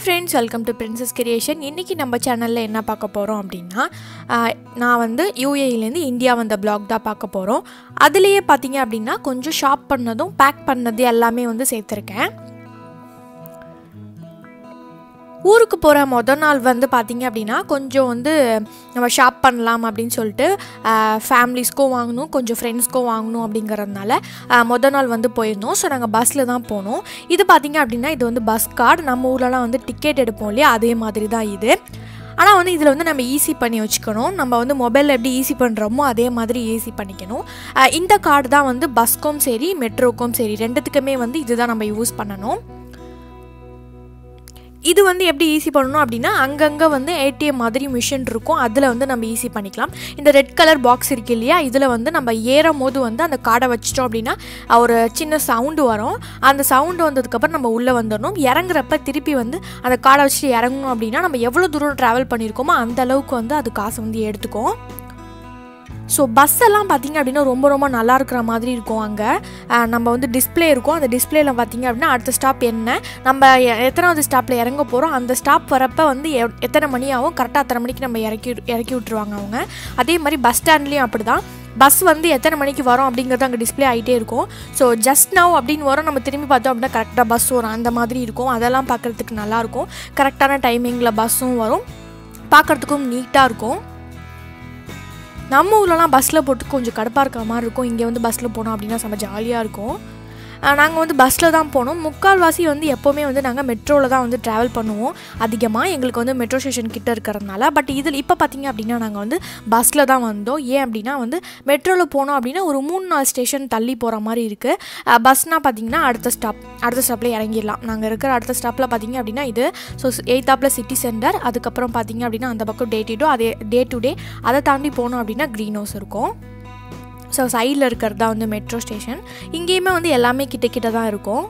friends welcome to princess creation இன்றைக்கி நம்ம சேனலில் என்ன பார்க்க போகிறோம் அப்படின்னா ஆஹ், நான் வந்து யூஏஇலேருந்து இந்தியா வந்த blog தான் பார்க்க போகிறோம் அதுலேயே பார்த்தீங்க அப்படின்னா கொஞ்சம் ஷாப் பண்ணதும் பேக் பண்ணது எல்லாமே வந்து சேர்த்துருக்கேன் ஊருக்கு போகிற மொதல் நாள் வந்து பார்த்தீங்க அப்படின்னா கொஞ்சம் வந்து நம்ம ஷாப் பண்ணலாம் அப்படின்னு சொல்லிட்டு ஃபேமிலிஸ்க்கும் வாங்கணும் கொஞ்சம் ஃப்ரெண்ட்ஸ்க்கும் வாங்கணும் அப்படிங்கிறதுனால ஆஹ், மொதல் நாள் வந்து போயிருந்தோம் ஸோ நாங்கள் பஸ்ஸில் தான் போனோம் இது பார்த்தீங்க அப்படின்னா இது வந்து பஸ் கார்டு நம்ம ஊர்லலாம் வந்து டிக்கெட் எடுப்போம் இல்லையா அதே மாதிரி தான் இது ஆனால் வந்து இதில் வந்து நம்ம ஈஸி பண்ணி வச்சுக்கணும் நம்ம வந்து மொபைலில் எப்படி ஈஸி பண்ணுறோமோ அதே மாதிரி ஈஸி பண்ணிக்கணும் ஆஹ், இந்த கார்டு தான் வந்து பஸ்க்கும் சரி மெட்ரோக்கும் சரி ரெண்டுத்துக்குமே வந்து இதுதான் நம்ம யூஸ் பண்ணணும் இது வந்து எப்படி ஈஸி பண்ணணும் அப்படின்னா அங்கங்கே வந்து ஏடிஎம் மாதிரி மிஷின் இருக்கும் அதில் வந்து நம்ம ஈஸி பண்ணிக்கலாம் இந்த ரெட் கலர் பாக்ஸ் இருக்கு இல்லையா இதில் வந்து நம்ம ஏறும் போது வந்து அந்த கார்டை வச்சிட்டோம் அப்படின்னா ஒரு சின்ன சவுண்டு வரும் அந்த சவுண்டு வந்ததுக்கப்புறம் நம்ம உள்ளே வந்துடணும் இறங்குறப்ப திருப்பி வந்து அந்த கார்டை வச்சுட்டு இறங்கணும் அப்படின்னா நம்ம எவ்வளோ தூரம் ட்ராவல் பண்ணியிருக்கோமோ அந்த அளவுக்கு வந்து அது காசை வந்து எடுத்துக்கும் ஸோ பஸ் எல்லாம் பார்த்தீங்க அப்படின்னா ரொம்ப ரொம்ப நல்லா இருக்கிற மாதிரி இருக்கும் அங்கே நம்ம வந்து டிஸ்ப்ளே இருக்கும் அந்த டிஸ்ப்ளேல பார்த்தீங்க அப்படின்னா அடுத்த ஸ்டாப் என்ன நம்ம எ- எத்தனாவது ஸ்டாப்பில் இறங்க போகிறோம் அந்த ஸ்டாப் வரப்போ வந்து எ- எத்தனை மணி ஆகும் கரெக்டாக அத்தனை மணிக்கு நம்ம இறக்கி விட்- இறக்கி விட்டுருவாங்க அவங்க அதே மாதிரி பஸ் ஸ்டாண்ட்லேயும் அப்படி தான் பஸ் வந்து எத்தனை மணிக்கு வரும் அப்படிங்கிறது அங்கே டிஸ்ப்ளே ஆகிட்டே இருக்கும் ஸோ ஜஸ்ட் நவ் அப்படின்னு வரும் நம்ம திரும்பி பார்த்தோம் அப்படின்னா கரெக்டாக பஸ் வரும் அந்த மாதிரி இருக்கும் அதெல்லாம் பார்க்குறதுக்கு நல்லாயிருக்கும் கரெக்டான டைமிங்கில் பஸ்ஸும் வரும் பார்க்குறதுக்கும் நீட்டாக இருக்கும் நம்ம ஊர்லலாம் பஸ்ஸில் போட்டு கொஞ்சம் கடுப்பாக இருக்கிற மாதிரி இருக்கும் இங்கே வந்து பஸ்ஸில் போனோம் அப்படின்னா செம்ம ஜாலியாக இருக்கும் நாங்கள் வந்து பஸ்ஸில் தான் போனோம் முக்கால்வாசி வந்து எப்போவுமே வந்து நாங்கள் மெட்ரோவில் தான் வந்து ட்ராவல் பண்ணுவோம் அதிகமாக எங்களுக்கு வந்து மெட்ரோ ஸ்டேஷன் கிட்ட இருக்கிறதுனால பட் இதில் இப்போ பார்த்தீங்க அப்படின்னா நாங்கள் வந்து பஸ்ஸில் தான் வந்தோம் ஏன் அப்படின்னா வந்து மெட்ரோவில் போனோம் அப்படின்னா ஒரு மூணு நாலு ஸ்டேஷன் தள்ளி போகிற மாதிரி இருக்குது பஸ்னால் பார்த்தீங்கன்னா அடுத்த ஸ்டாப் அடுத்த ஸ்டாப்பில் இறங்கிடலாம் நாங்கள் இருக்கிற அடுத்த ஸ்டாப்பில் பார்த்தீங்க அப்படின்னா இது ஸோ எயித்தாப்பில் சிட்டி சென்டர் அதுக்கப்புறம் பார்த்தீங்க அப்படின்னா அந்த பக்கம் டே டு டே அதே டே டு டே அதை தாண்டி போனோம் அப்படின்னா க்ரீன் ஹவுஸ் இருக்கும் ஸோ சைடில் இருக்கிறது தான் வந்து மெட்ரோ ஸ்டேஷன் இங்கேயுமே வந்து எல்லாமே கிட்ட கிட்ட தான் இருக்கும்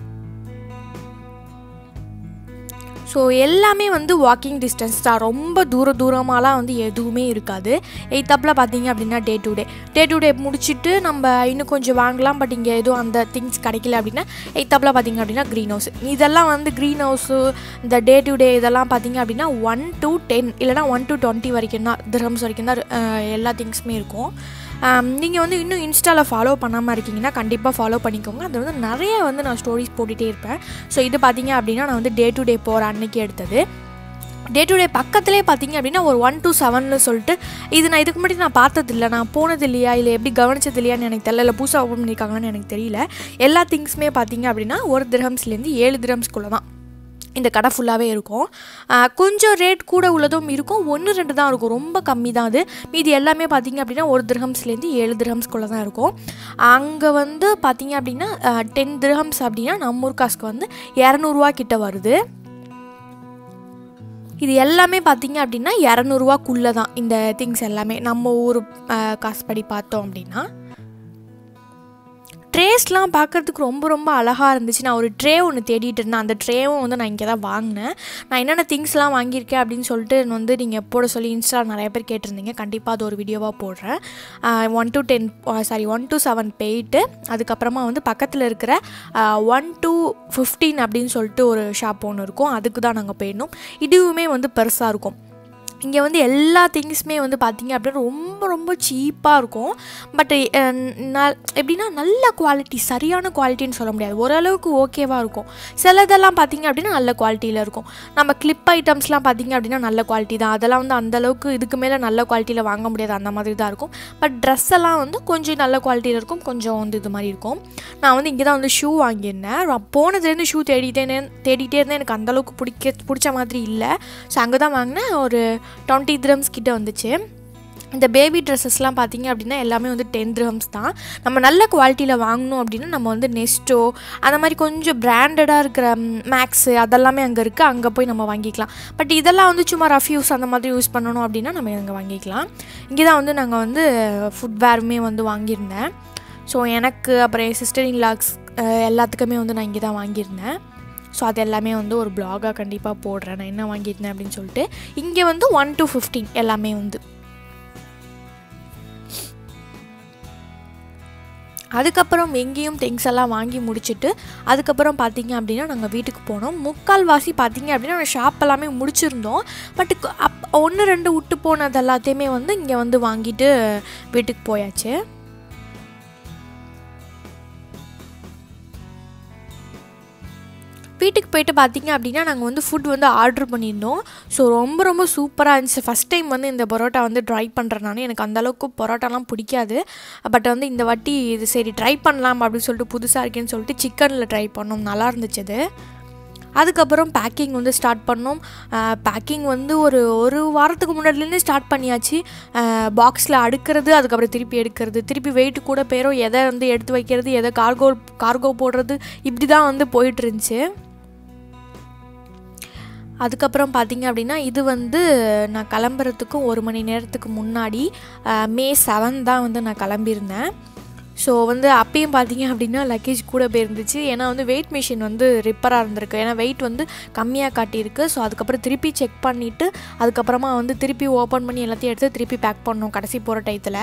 ஸோ எல்லாமே வந்து வாக்கிங் டிஸ்டன்ஸ் தான் ரொம்ப தூர தூரமாலாம் வந்து எதுவுமே இருக்காது எயித்தாப்பில் பார்த்தீங்க அப்படின்னா day to day day to day முடிச்சுட்டு நம்ம இன்னும் கொஞ்சம் வாங்கலாம் பட் இங்கே எதுவும் அந்த திங்ஸ் கிடைக்கல அப்படின்னா எயித்தாப்பில் பார்த்தீங்க அப்படின்னா க்ரீன் ஹவுஸ் இதெல்லாம் வந்து க்ரீன் ஹவுஸு இந்த டே டு டே இதெல்லாம் பார்த்தீங்க அப்படின்னா ஒன் to டென் இல்லைனா ஒன் to டுவெண்ட்டி வரைக்கும் தான் திரம்ஸ் வரைக்கும் தான் அஹ், எல்லா திங்ஸுமே இருக்கும் நீங்கள் வந்து இன்னும் இன்ஸ்டாவில் ஃபாலோ பண்ணாமல் இருக்கீங்கன்னா கண்டிப்பாக ஃபாலோ பண்ணிக்கோங்க அது வந்து நிறைய வந்து நான் ஸ்டோரிஸ் போட்டுகிட்டே இருப்பேன் ஸோ இது பார்த்தீங்க அப்படின்னா நான் வந்து டே டு டே போகிற அன்னைக்கு எடுத்தது டே டு டே பக்கத்துலேயே பார்த்தீங்க அப்படின்னா ஒரு ஒன் to செவன்னு சொல்லிட்டு இது நான் இதுக்கு முன்னாடி நான் பார்த்தது இல்லை நான் போனது இல்லையா இல்லை எப்படி கவனிச்சது இல்லையான்னு எனக்கு தெரியல இல்லை புதுசாக ஓப்பன் பண்ணியிருக்காங்களான்னு எனக்கு தெரியல எல்லா திங்ஸுமே பார்த்தீங்க அப்படின்னா ஒரு திரம்ஸ்லேருந்து ஏழு திரம்ஸ்குள்ளே தான் இந்த கடை ஃபுல்லாகவே இருக்கும் ஆஹ் கொஞ்சம் ரேட் கூட உள்ளதும் இருக்கும் ஒன்று ரெண்டு தான் இருக்கும் ரொம்ப கம்மி தான் அது மீதி எல்லாமே பார்த்தீங்க அப்படின்னா ஒரு திரஹம்ஸ்லேருந்து ஏழு திரஹம்ஸ்குள்ளே தான் இருக்கும் அங்கே வந்து பார்த்தீங்க அப்படின்னா டென் திரஹம்ஸ் அப்படின்னா நம்ம ஊர் காசுக்கு வந்து இரநூறுவா கிட்ட வருது இது எல்லாமே பார்த்தீங்க அப்படின்னா இரநூறுவாக்குள்ளே தான் இந்த திங்ஸ் எல்லாமே நம்ம ஊர் ஆஹ் காசுப்படி பார்த்தோம் அப்படின்னா ட்ரேஸ்லாம் பார்க்குறதுக்கு ரொம்ப ரொம்ப அழகாக இருந்துச்சு நான் ஒரு ட்ரே ஒன்று தேடிட்டு இருந்தேன் அந்த ட்ரேவும் வந்து நான் இங்கே தான் வாங்கினேன் நான் என்னென்ன திங்ஸ்லாம் வாங்கியிருக்கேன் அப்படின்னு சொல்லிட்டு வந்து நீங்கள் போட சொல்லி இன்ஸ்டா நிறைய பேர் கேட்டிருந்தீங்க கண்டிப்பாக அது ஒரு வீடியோவாக போடுறேன் one to ten sorry one to seven போயிட்டு அதுக்கப்புறமா வந்து பக்கத்தில் இருக்கிற ஒன் to ஃபிஃப்டீன் அப்படின்னு சொல்லிட்டு ஒரு ஷாப் ஒன்று இருக்கும் அதுக்கு தான் நாங்கள் போயிடணும் இதுவுமே வந்து பெருசாக இருக்கும் இங்கே வந்து எல்லா திங்ஸுமே வந்து பார்த்தீங்க அப்படின்னா ரொம்ப ரொம்ப சீப்பாக இருக்கும் பட் எப்படின்னா நல்ல குவாலிட்டி சரியான குவாலிட்டின்னு சொல்ல முடியாது ஓரளவுக்கு ஓகேவாக இருக்கும் சிலதெல்லாம் பார்த்தீங்க அப்படின்னா நல்ல குவாலிட்டியில் இருக்கும் நம்ம கிளிப் ஐட்டம்ஸ்லாம் பார்த்தீங்க அப்படின்னா நல்ல குவாலிட்டி தான் அதெல்லாம் வந்து அந்த அளவுக்கு இதுக்கு மேலே நல்ல குவாலிட்டியில் வாங்க முடியாது அந்த மாதிரி தான் இருக்கும் பட் ட்ரெஸ் எல்லாம் வந்து கொஞ்சம் நல்ல குவாலிட்டியில் இருக்கும் கொஞ்சம் வந்து இது மாதிரி இருக்கும் நான் வந்து இங்கே தான் வந்து ஷூ வாங்கியிருந்தேன் நான் போனதுலேருந்து ஷூ தேடிட்டே தேடிட்டே இருந்தேன் எனக்கு அந்தளவுக்கு பிடிக்க பிடிச்ச மாதிரி இல்லை ஸோ அங்கே தான் வாங்கினேன் ஒரு டுவெண்ட்டி திரம்ஸ் கிட்ட வந்துச்சு இந்த பேபி ட்ரெஸ்ஸஸ்லாம் பார்த்தீங்க அப்படின்னா எல்லாமே வந்து டென் திரம்ஸ் தான் நம்ம நல்ல குவாலிட்டியில் வாங்கணும் அப்படின்னா நம்ம வந்து நெஸ்ட்டோ அந்த மாதிரி கொஞ்சம் பிராண்டடாக இருக்கிற மேக்ஸு அதெல்லாமே அங்கே இருக்குது அங்கே போய் நம்ம வாங்கிக்கலாம் பட் இதெல்லாம் வந்து சும்மா ரஃப் யூஸ் அந்த மாதிரி யூஸ் பண்ணணும் அப்படின்னா நம்ம அங்கே வாங்கிக்கலாம் இங்கே தான் வந்து நாங்கள் வந்து ஃபுட் வேருமே வந்து வாங்கியிருந்தேன் ஸோ எனக்கு அப்புறம் என் சிஸ்டர் இன்லாக்ஸ் எல்லாத்துக்குமே வந்து நான் இங்கே தான் வாங்கியிருந்தேன் ஸோ அது எல்லாமே வந்து ஒரு பிளாகாக கண்டிப்பாக போடுறேன் நான் என்ன வாங்கியிருந்தேன் அப்படின்னு சொல்லிட்டு இங்கே வந்து ஒன் to ஃபிஃப்டீன் எல்லாமே வந்து அதுக்கப்புறம் எங்கேயும் திங்ஸ் எல்லாம் வாங்கி முடிச்சுட்டு அதுக்கப்புறம் பார்த்தீங்க அப்படின்னா நாங்கள் வீட்டுக்கு போனோம் முக்கால்வாசி பார்த்தீங்க அப்படின்னா நாங்கள் ஷாப் எல்லாமே முடிச்சிருந்தோம் பட் அப் ஒன்று ரெண்டு விட்டு போனது எல்லாத்தையுமே வந்து இங்கே வந்து வாங்கிட்டு வீட்டுக்கு போயாச்சு வீட்டுக்கு போயிட்டு பார்த்தீங்க அப்படின்னா நாங்கள் வந்து ஃபுட் வந்து ஆர்டர் பண்ணியிருந்தோம் ஸோ ரொம்ப ரொம்ப சூப்பராக இருந்துச்சு ஃபஸ்ட் டைம் வந்து இந்த பரோட்டா வந்து ட்ரை பண்ணுறேன் நான் எனக்கு அந்தளவுக்கு பரோட்டாலாம் பிடிக்காது பட் வந்து இந்த வாட்டி இது சரி ட்ரை பண்ணலாம் அப்படின்னு சொல்லிட்டு புதுசாக இருக்கேன்னு சொல்லிட்டு சிக்கனில் ட்ரை பண்ணோம் நல்லா இருந்துச்சு அது அதுக்கப்புறம் பேக்கிங் வந்து ஸ்டார்ட் பண்ணோம் பேக்கிங் வந்து ஒரு ஒரு வாரத்துக்கு முன்னாடிலேருந்தே ஸ்டார்ட் பண்ணியாச்சு பாக்ஸில் அடுக்கிறது அதுக்கப்புறம் திருப்பி எடுக்கிறது திருப்பி வெயிட் கூட பேரும் எதை வந்து எடுத்து வைக்கிறது எதை கார்கோ கார்கோ போடுறது இப்படி தான் வந்து போயிட்டு இருந்துச்சு அதுக்கப்புறம் பார்த்தீங்க அப்படின்னா இது வந்து நான் கிளம்புறதுக்கு ஒரு மணி நேரத்துக்கு முன்னாடி மே செவன் தான் வந்து நான் கிளம்பியிருந்தேன் ஸோ வந்து அப்பயும் பார்த்தீங்க அப்படின்னா லக்கேஜ் கூட போயிருந்துச்சு ஏன்னா வந்து வெயிட் மிஷின் வந்து ரிப்பராக இருந்திருக்கு ஏன்னா வெயிட் வந்து கம்மியாக காட்டியிருக்கு ஸோ அதுக்கப்புறம் திருப்பி செக் பண்ணிவிட்டு அதுக்கப்புறமா வந்து திருப்பி ஓப்பன் பண்ணி எல்லாத்தையும் எடுத்து திருப்பி பேக் பண்ணோம் கடைசி போகிற டயத்தில்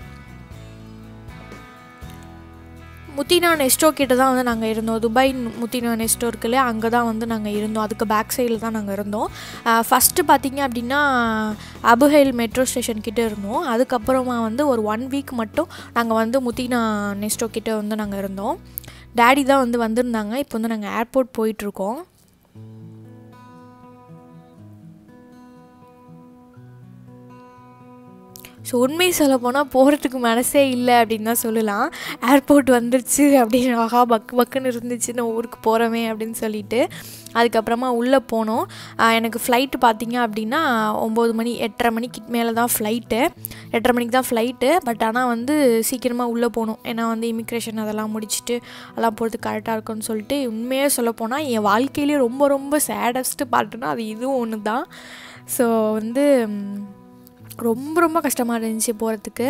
முத்தினா நெஸ்டோ கிட்ட தான் வந்து நாங்கள் இருந்தோம் துபாய் முத்தினா நெஸ்டோ இருக்குல்ல அங்கே தான் வந்து நாங்கள் இருந்தோம் அதுக்கு பேக் சைடில் தான் நாங்கள் இருந்தோம் ஃபஸ்ட்டு பார்த்தீங்க அப்படின்னா அபுஹைல் மெட்ரோ ஸ்டேஷன் கிட்டே இருந்தோம் அதுக்கப்புறமா வந்து ஒரு ஒன் வீக் மட்டும் நாங்கள் வந்து முத்தினா நெஸ்டோ கிட்டே வந்து நாங்கள் இருந்தோம் டேடி தான் வந்து வந்திருந்தாங்க இப்போ வந்து நாங்கள் ஏர்போர்ட் போயிட்டுருக்கோம் ஸோ உண்மை சொல்ல போனால் போகிறதுக்கு மனசே இல்லை அப்படின்னு தான் சொல்லலாம் ஏர்போர்ட் வந்துருச்சு அப்படின்னு ஆஹா பக்கு பக்குன்னு இருந்துச்சு நான் ஊருக்கு போகிறோமே அப்படின்னு சொல்லிட்டு அதுக்கப்புறமா உள்ளே போனோம் எனக்கு ஃப்ளைட்டு பார்த்தீங்க அப்படின்னா ஒம்பது மணி எட்டரை மணிக்கு மேலே தான் ஃப்ளைட்டு எட்டரை மணிக்கு தான் ஃப்ளைட்டு பட் ஆனால் வந்து சீக்கிரமாக உள்ளே போகணும் ஏன்னா வந்து இமிக்ரேஷன் அதெல்லாம் முடிச்சுட்டு அதெல்லாம் போகிறதுக்கு கரெக்டாக இருக்கும்னு சொல்லிட்டு உண்மையாக சொல்ல போனால் என் வாழ்க்கையிலே ரொம்ப ரொம்ப சேடஸ்ட்டு பாட்டுனா அது இதுவும் ஒன்று தான் ஸோ வந்து ரொம்ப ரொம்ப கஷ்டமாக இருந்துச்சு போகிறதுக்கு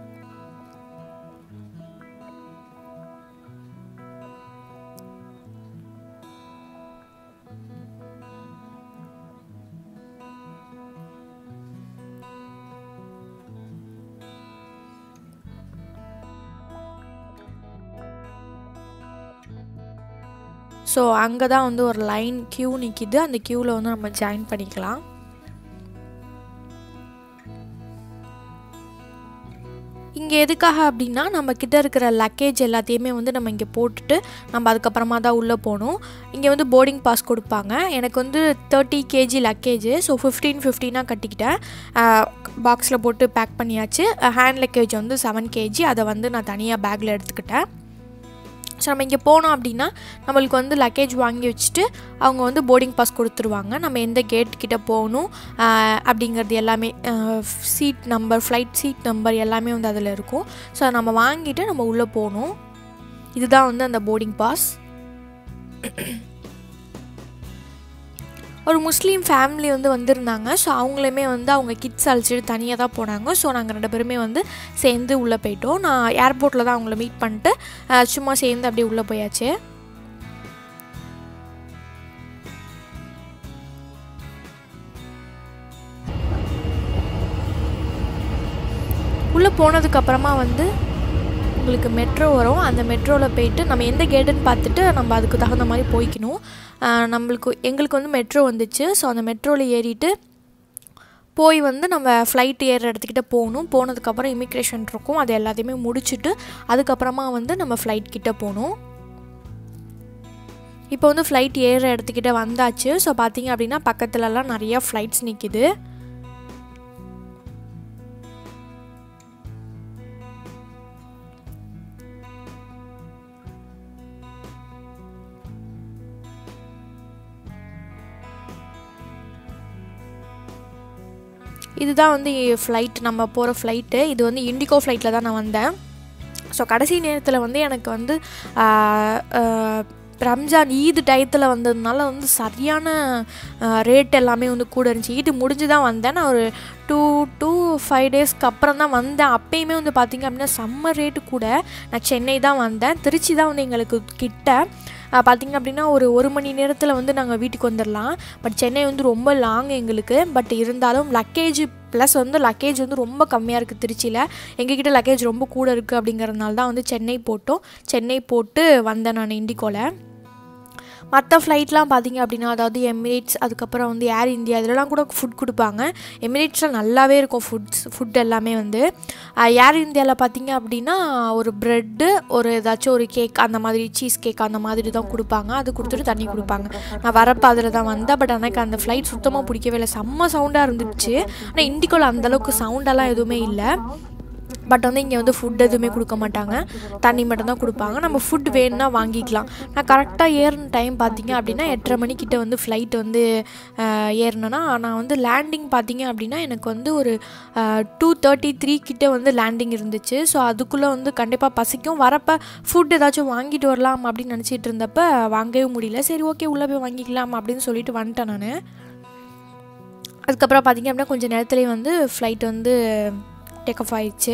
ஸோ அங்கே தான் வந்து ஒரு லைன் க்யூ நிற்கிது அந்த க்யூவில் வந்து நம்ம ஜாயின் பண்ணிக்கலாம் இங்கே எதுக்காக அப்படின்னா நம்ம கிட்ட இருக்கிற லக்கேஜ் எல்லாத்தையுமே வந்து நம்ம இங்கே போட்டுட்டு நம்ம அதுக்கப்புறமா தான் உள்ளே போகணும் இங்கே வந்து போர்டிங் பாஸ் கொடுப்பாங்க எனக்கு வந்து thirty kg luggage so fifteen ஃபிஃப்டீனாக கட்டிக்கிட்டேன் பாக்ஸில் போட்டு பேக் பண்ணியாச்சு ஹேண்ட் லக்கேஜ் வந்து செவன் கேஜி அதை வந்து நான் தனியாக பேக்கில் எடுத்துக்கிட்டேன் ஸோ நம்ம இங்கே போனோம் அப்படின்னா நம்மளுக்கு வந்து லக்கேஜ் வாங்கி வச்சுட்டு அவங்க வந்து போர்டிங் பாஸ் கொடுத்துருவாங்க நம்ம எந்த கேட் கிட்ட போகணும் அப்படிங்கிறது எல்லாமே seat number flight seat number எல்லாமே வந்து அதில் இருக்கும் ஸோ நம்ம வாங்கிட்டு நம்ம உள்ளே போகணும் இதுதான் வந்து அந்த போர்டிங் பாஸ் ஒரு முஸ்லீம் ஃபேமிலி வந்து வந்திருந்தாங்க ஸோ அவங்களுமே வந்து அவங்க கிட்ஸ் அழைச்சிட்டு தனியாக தான் போனாங்க ஸோ நாங்கள் ரெண்டு பேருமே வந்து சேர்ந்து உள்ளே போயிட்டோம் நான் ஏர்போர்ட்டில் தான் அவங்கள மீட் பண்ணிட்டு சும்மா சேர்ந்து அப்படியே உள்ளே போயாச்சு உள்ளே போனதுக்கப்புறமா வந்து உங்களுக்கு மெட்ரோ வரும் அந்த மெட்ரோவில் போயிட்டு நம்ம எந்த கேட்டுன்னு பார்த்துட்டு நம்ம அதுக்கு தகுந்த மாதிரி போய்க்கணும் நம்மளுக்கு எங்களுக்கு வந்து மெட்ரோ வந்துச்சு ஸோ அந்த மெட்ரோவில் ஏறிட்டு போய் வந்து நம்ம ஃப்ளைட் ஏற இடத்துக்கிட்ட போகணும் போனதுக்கப்புறம் இமிக்ரேஷன் இருக்கும் அது எல்லாத்தையுமே முடிச்சுட்டு அதுக்கப்புறமா வந்து நம்ம ஃப்ளைட் கிட்ட போகணும் இப்போ வந்து ஃப்ளைட் ஏற இடத்துக்கிட்ட வந்தாச்சு ஸோ பார்த்தீங்க அப்படின்னா பக்கத்துலலாம் நிறையா ஃப்ளைட்ஸ் நிற்கிது இதுதான் வந்து ஃப்ளைட் நம்ம போகிற ஃப்ளைட்டு இது வந்து இண்டிகோ ஃப்ளைட்டில் தான் நான் வந்தேன் ஸோ கடைசி நேரத்தில் வந்து எனக்கு வந்து ரம்ஜான் ஈது டயத்தில் வந்ததுனால வந்து சரியான ரேட் எல்லாமே வந்து கூட இருந்துச்சு ஈது முடிஞ்சு தான் வந்தேன் நான் ஒரு டூ டூ ஃபைவ் டேஸ்க்கு அப்புறம் தான் வந்தேன் அப்பயுமே வந்து பார்த்திங்க அப்படின்னா செம்ம ரேட்டு கூட நான் சென்னை தான் வந்தேன் திருச்சி தான் வந்து எங்களுக்கு கிட்ட பார்த்திங்க அப்படின்னா ஒரு ஒரு மணி நேரத்தில் வந்து நாங்கள் வீட்டுக்கு வந்துடலாம் பட் சென்னை வந்து ரொம்ப லாங் எங்களுக்கு பட் இருந்தாலும் லக்கேஜ் ப்ளஸ் வந்து லக்கேஜ் வந்து ரொம்ப கம்மியாக இருக்குது திருச்சியில் எங்ககிட்ட லக்கேஜ் ரொம்ப கூட இருக்குது அப்படிங்கிறதுனால தான் வந்து சென்னை போட்டோம் சென்னை போட்டு வந்தேன் நான் இண்டிகோவில் மற்ற ஃப்ளைட்லாம் பார்த்தீங்க அப்படின்னா அதாவது எமிரேட்ஸ் அதுக்கப்புறம் வந்து ஏர் இந்தியா இதெல்லாம் கூட ஃபுட் கொடுப்பாங்க எமிரேட்ஸில் நல்லாவே இருக்கும் ஃபுட்ஸ் ஃபுட் எல்லாமே வந்து ஏர் இந்தியாவில் பார்த்தீங்க அப்படின்னா ஒரு ப்ரெட்டு ஒரு ஏதாச்சும் ஒரு கேக் அந்த மாதிரி சீஸ் கேக் அந்த மாதிரி தான் கொடுப்பாங்க அது கொடுத்துட்டு தண்ணி கொடுப்பாங்க நான் வரப்போ அதில் தான் வந்தேன் பட் எனக்கு அந்த ஃப்ளைட் சுத்தமாக பிடிக்கவே இல்லை செம்ம சவுண்டாக இருந்துச்சு ஆனால் இண்டிகோவில் அந்தளவுக்கு சவுண்டெல்லாம் எதுவுமே இல்லை பட் வந்து இங்கே வந்து ஃபுட் எதுவுமே கொடுக்க மாட்டாங்க தண்ணி மட்டும்தான் கொடுப்பாங்க நம்ம ஃபுட் வேணும்னா வாங்கிக்கலாம் நான் கரெக்டாக ஏறின டைம் பார்த்தீங்க அப்படின்னா எட்டரை மணிக்கிட்ட வந்து ஃப்ளைட் வந்து ஏறினேன்னா நான் வந்து லேண்டிங் பார்த்தீங்க அப்படின்னா எனக்கு வந்து ஒரு டூ தேர்ட்டி த்ரீ கிட்ட வந்து லேண்டிங் இருந்துச்சு ஸோ அதுக்குள்ளே வந்து கண்டிப்பாக பசிக்கும் வரப்போ ஃபுட் ஏதாச்சும் வாங்கிட்டு வரலாம் அப்படின்னு நினச்சிட்டு இருந்தப்ப வாங்கவே முடியல சரி ஓகே உள்ளே போய் வாங்கிக்கலாம் அப்படின்னு சொல்லிட்டு வந்துட்டேன் நான் அதுக்கப்புறம் பார்த்தீங்க அப்படின்னா கொஞ்சம் நேரத்துலேயே வந்து ஃப்ளைட் வந்து டேக் ஆஃப் ஆயிடுச்சு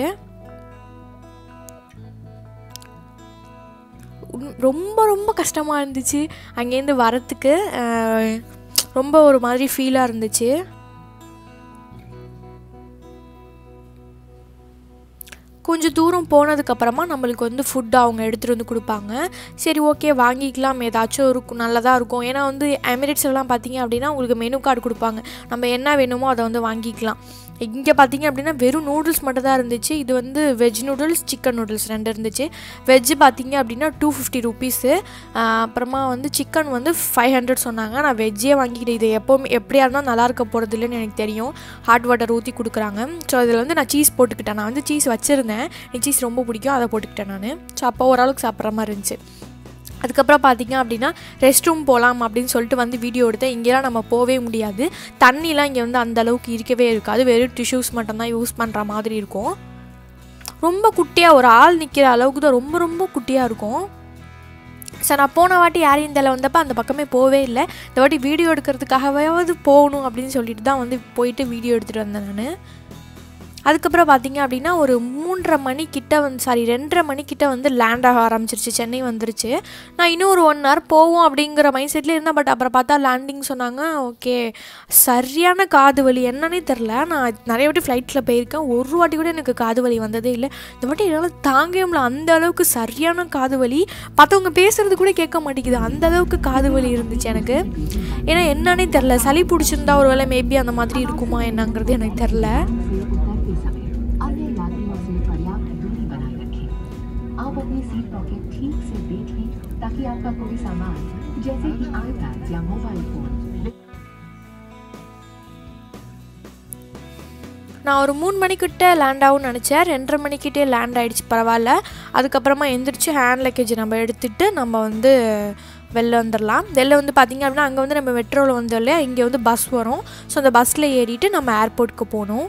ரொம்ப ரொம்ப கஷ்டமாக இருந்துச்சு அங்கேருந்து வரத்துக்கு ரொம்ப ஒரு மாதிரி ஃபீலாக இருந்துச்சு கொஞ்சம் தூரம் போனதுக்கப்புறமா நம்மளுக்கு வந்து ஃபுட் அவங்க எடுத்துகிட்டு வந்து கொடுப்பாங்க சரி ஓகே வாங்கிக்கலாம் ஏதாச்சும் இருக்கும் நல்லதாக இருக்கும் ஏன்னா வந்து எமிரேட்ஸ்லாம் பார்த்தீங்க அப்படின்னா உங்களுக்கு மெனு கார்டு கொடுப்பாங்க நம்ம என்ன வேணுமோ அதை வந்து வாங்கிக்கலாம் இங்கே பார்த்தீங்க அப்படின்னா வெறும் நூடுல்ஸ் மட்டும் தான் இருந்துச்சு இது வந்து வெஜ் நூடுல்ஸ் சிக்கன் நூடுல்ஸ் ரெண்டு இருந்துச்சு வெஜ் பார்த்தீங்க அப்படின்னா டூ ஃபிஃப்டி ருபீஸு அப்புறமா வந்து சிக்கன் வந்து ஃபைவ் ஹண்ட்ரட் சொன்னாங்க நான் வெஜ்ஜே வாங்கிக்கிட்டேன் இது எப்போவுமே எப்படியா இருந்தால் நல்லா இருக்க போகிறது இல்லைன்னு எனக்கு தெரியும் ஹாட் வாட்டர் ஊற்றி கொடுக்குறாங்க ஸோ அதில் வந்து நான் சீஸ் போட்டுக்கிட்டேன் நான் வந்து சீஸ் வச்சுருந்தேன் எனக்கு சீஸ் ரொம்ப பிடிக்கும் அதை போட்டுக்கிட்டேன் நான் ஸோ அப்போ ஓரளவுக்கு சாப்பிட்ற மாதிரி இருந்துச்சு அதுக்கப்புறம் பார்த்தீங்க அப்படின்னா ரெஸ்ட் ரூம் போகலாம் அப்படின்னு சொல்லிட்டு வந்து வீடியோ எடுத்தேன் இங்கேலாம் நம்ம போகவே முடியாது தண்ணிலாம் இங்கே வந்து அந்த அளவுக்கு இருக்கவே இருக்காது வெறும் டிஷ்யூஸ் மட்டும்தான் யூஸ் பண்ணுற மாதிரி இருக்கும் ரொம்ப குட்டியாக ஒரு ஆள் நிற்கிற அளவுக்கு தான் ரொம்ப ரொம்ப குட்டியாக இருக்கும் ஸோ நான் போன வாட்டி ஏர் இந்தியாவில் வந்தப்போ அந்த பக்கமே போகவே இல்லை இந்த வாட்டி வீடியோ எடுக்கிறதுக்காகவாவது போகணும் அப்படின்னு சொல்லிட்டு தான் வந்து போயிட்டு வீடியோ எடுத்துகிட்டு வந்தேன் நான் அதுக்கப்புறம் பார்த்தீங்க அப்படின்னா ஒரு மூன்றரை மணிக்கிட்ட வந்து சாரி ரெண்டரை மணிக்கிட்ட வந்து லேண்ட் ஆக ஆரம்பிச்சிருச்சு சென்னை வந்துருச்சு நான் இன்னும் ஒரு ஒன் ஹவர் போவோம் அப்படிங்கிற மைண்ட் செட்லேயே இருந்தேன் பட் அப்புறம் பார்த்தா லேண்டிங் சொன்னாங்க ஓகே சரியான காது வலி என்னன்னே தெரில நான் நிறைய வாட்டி ஃப்ளைட்டில் போயிருக்கேன் ஒரு வாட்டி கூட எனக்கு காது வலி வந்ததே இல்லை இந்த வாட்டி என்னால் தாங்கவே முடியல அந்த அளவுக்கு சரியான காது வலி மற்றவங்க பேசுகிறது கூட கேட்க மாட்டேங்குது அந்த அளவுக்கு காது வலி இருந்துச்சு எனக்கு ஏன்னா என்னன்னே தெரில சளி பிடிச்சிருந்தா ஒரு வேளை மேபி அந்த மாதிரி இருக்குமா என்னங்கிறது எனக்கு தெரில अन्य यात्रियों से पर्याप्त दूरी बनाए रखें आप अपनी सीट पॉकेट ठीक से देख लें ताकि आपका कोई सामान जैसे कि आईपैड या मोबाइल फोन நான் ஒரு மூணு மணிக்கிட்ட லேண்ட் ஆகும்னு நினச்சேன் ரெண்டரை மணிக்கிட்டே லேண்ட் ஆகிடுச்சு பரவாயில்ல அதுக்கப்புறமா எந்திரிச்சு ஹேண்ட் லக்கேஜ் நம்ம எடுத்துகிட்டு நம்ம வந்து வெளில வந்துடலாம் வெளில வந்து பார்த்திங்க அப்படின்னா அங்கே வந்து நம்ம மெட்ரோவில் வந்தோம் இல்லையா இங்கே வந்து பஸ் வரும் ஸோ அந்த பஸ்ஸில் ஏறிட்டு நம்ம ஏர்போர்ட்டுக்கு போகணும்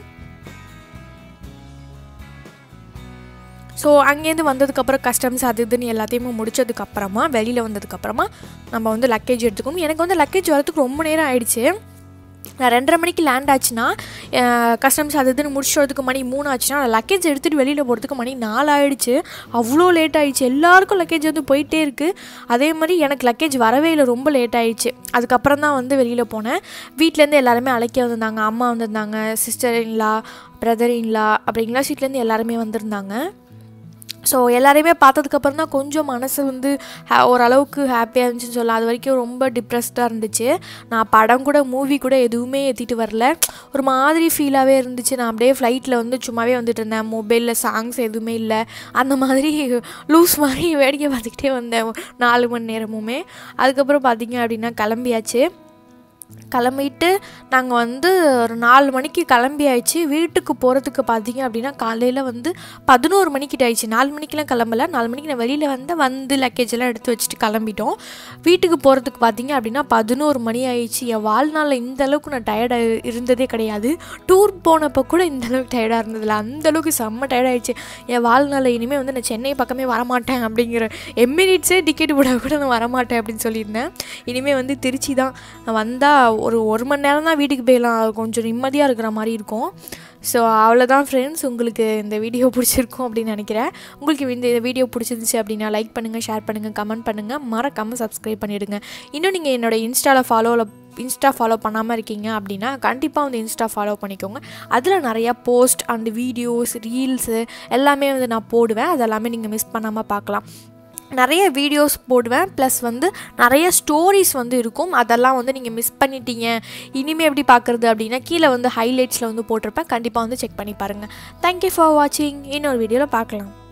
ஸோ அங்கேருந்து வந்ததுக்கப்புறம் கஸ்டம்ஸ் அது இதுன்னு எல்லாத்தையுமே முடிச்சதுக்கப்புறமா வெளியில் வந்ததுக்கப்புறமா நம்ம வந்து லக்கேஜ் எடுத்துக்கணும் எனக்கு வந்து லக்கேஜ் வரதுக்கு ரொம்ப நேரம் ஆயிடுச்சு நான் ரெண்டரை மணிக்கு லேண்ட் ஆச்சுன்னா கஸ்டம்ஸ் அது இதுன்னு முடிச்சுறதுக்கு மணி மூணு ஆச்சுன்னா நான் லக்கேஜ் எடுத்துகிட்டு வெளியில் போகிறதுக்கு மணி நாலு ஆயிடுச்சு அவ்வளோ லேட் ஆயிடுச்சு எல்லாருக்கும் லக்கேஜ் வந்து போயிட்டே இருக்குது அதே மாதிரி எனக்கு லக்கேஜ் வரவே இல்லை ரொம்ப லேட் ஆயிடுச்சு அதுக்கப்புறம் தான் வந்து வெளியில் போனேன் வீட்டிலேருந்து எல்லாருமே அழைக்க வந்திருந்தாங்க அம்மா வந்திருந்தாங்க சிஸ்டர் இன்லா பிரதர் இன்லா அப்படிங்களா வீட்டிலேருந்து எல்லாருமே வந்திருந்தாங்க ஸோ எல்லாரையுமே பார்த்ததுக்கப்புறம் தான் கொஞ்சம் மனசு வந்து ஹே- ஓரளவுக்கு ஹாப்பியாக இருந்துச்சுன்னு சொல்லலாம் அது வரைக்கும் ரொம்ப டிப்ரெஸ்டாக இருந்துச்சு நான் படம் கூட மூவி கூட எதுவுமே ஏற்றிட்டு வரல ஒரு மாதிரி ஃபீலாகவே இருந்துச்சு நான் அப்படியே ஃப்ளைட்டில் வந்து சும்மாவே வந்துட்டு இருந்தேன் மொபைலில் சாங்ஸ் எதுவுமே இல்லை அந்த மாதிரி லூஸ் மாதிரி வேடிக்கை பார்த்துக்கிட்டே வந்தேன் நாலு மணி நேரமுமே அதுக்கப்புறம் பார்த்தீங்க அப்படின்னா கிளம்பியாச்சு கிளம்பிட்டு நாங்கள் வந்து ஒரு நாலு மணிக்கு கிளம்பி ஆயிடுச்சு வீட்டுக்கு போகிறதுக்கு பார்த்தீங்க அப்படின்னா காலையில் வந்து பதினோரு மணிக்கிட்ட ஆயிடுச்சு நாலு மணிக்கெலாம் கிளம்பல நாலு மணிக்கு நான் வெளியில் வந்து வந்து லக்கேஜ் எல்லாம் எடுத்து வச்சுட்டு கிளம்பிட்டோம் வீட்டுக்கு போகிறதுக்கு பார்த்தீங்க அப்படின்னா பதினோரு மணி ஆயிடுச்சு என் வாழ்நாளில் இந்த அளவுக்கு நான் டயர்டாக இருந்ததே கிடையாது டூர் போனப்போ கூட இந்த அளவுக்கு டயர்டாக இருந்ததில்ல அந்த அளவுக்கு செம்ம tired ஆயிடுச்சு என் வாழ்நாளில் இனிமேல் வந்து நான் சென்னை பக்கமே வரமாட்டேன் அப்படிங்கிற எமிரேட்ஸே டிக்கெட் போட கூட நான் வரமாட்டேன் அப்படின்னு சொல்லியிருந்தேன் இனிமேல் வந்து திருச்சி தான் வந்தால் ஒரு ஒரு மணி நேரம் தான் வீட்டுக்கு போயிடலாம் கொஞ்சம் நிம்மதியாக இருக்கிற மாதிரி இருக்கும் ஸோ அவ்வளோதான் ஃப்ரெண்ட்ஸ் உங்களுக்கு இந்த வீடியோ பிடிச்சிருக்கும் அப்படின்னு நினைக்கிறேன் உங்களுக்கு இந்த இந்த வீடியோ பிடிச்சிருந்துச்சு அப்படின்னா லைக் பண்ணுங்கள் ஷேர் பண்ணுங்கள் கமெண்ட் பண்ணுங்கள் மறக்காமல் சப்ஸ்கிரைப் பண்ணிவிடுங்க இன்னும் நீங்கள் என்னோட இன்ஸ்டாவில் ஃபாலோவில் இன்ஸ்டா ஃபாலோ பண்ணாமல் இருக்கீங்க அப்படின்னா கண்டிப்பாக வந்து இன்ஸ்டா ஃபாலோ பண்ணிக்கோங்க அதில் நிறையா போஸ்ட் அண்ட் வீடியோஸ் ரீல்ஸு எல்லாமே வந்து நான் போடுவேன் அதெல்லாமே நீங்கள் மிஸ் பண்ணாமல் பார்க்கலாம் நிறைய வீடியோஸ் போடுவேன் ப்ளஸ் வந்து நிறைய ஸ்டோரிஸ் வந்து இருக்கும் அதெல்லாம் வந்து நீங்கள் மிஸ் பண்ணிட்டீங்க இனிமேல் எப்படி பார்க்குறது அப்படின்னா கீழே வந்து ஹைலைட்ஸில் வந்து போட்டிருப்பேன் கண்டிப்பாக வந்து செக் பண்ணி பாருங்கள் தேங்க்யூ ஃபார் வாட்சிங் இன்னொரு வீடியோவில் பார்க்கலாம்